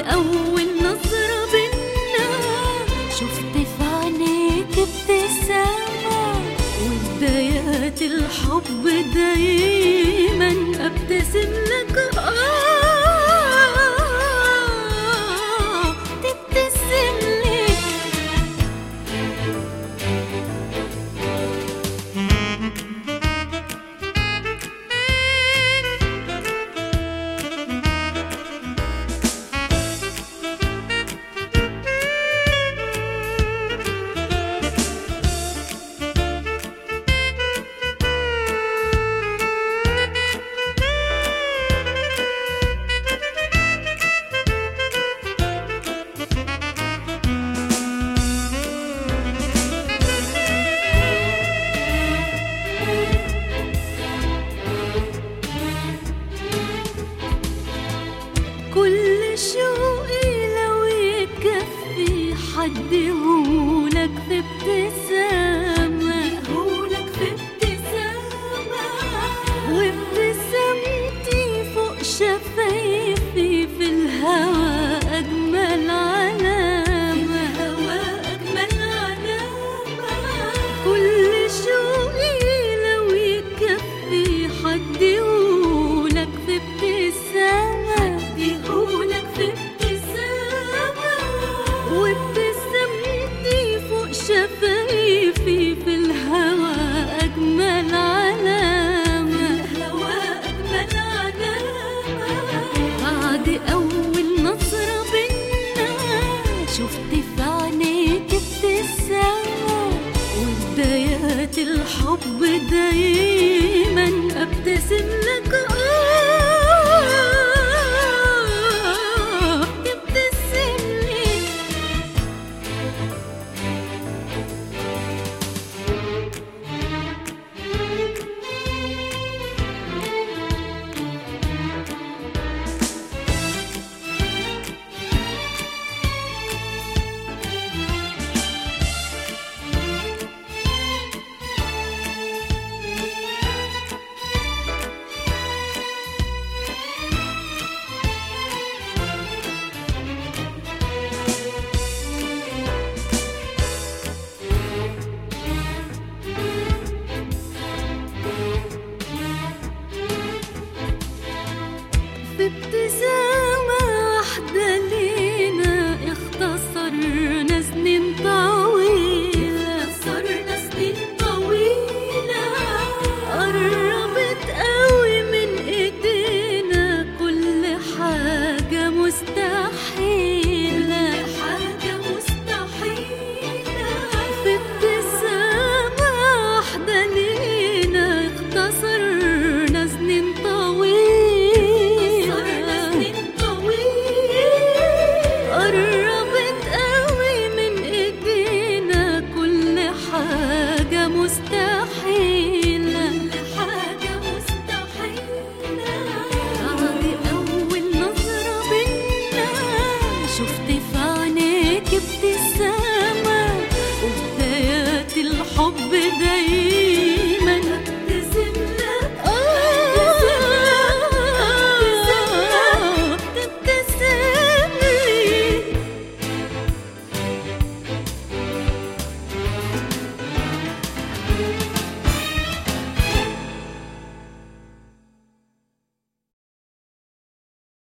أول نظرة بينا شفت في عينيك ابتسامة وبدايات الحب دايما ابتسم لك آه تبتسم لي كل شوقي لو يكفي حد يهولك في ابتسامة يهولك في ابتسامة وابتسامتي فوق شفايفي في الهوى أجمل علامة الهوى أجمل علامة كل شوقي لو يكفي حد يقولك في ابتسامة يقولك في ابتسامة وابتسامتي فوق شفايفي في الهوى أجمل علامة الهوى أجمل علامة بعد أول نظرة بينا شفت في عينيك ابتسامة وبدايات الحب دايما ابتسم لك آه تبتسم لي في ابتسامة واحدة لينا اختصرنا سنين طويلة اختصرنا سنين طويلة قربت قوي من ايدينا كل حاجة مستحيلة حاجة مستحيلة في ابتسامة واحدة لينا اختصرنا سنين طويلة سنين طويلة قربت قوي من ايدينا كل حاجة مستحيلة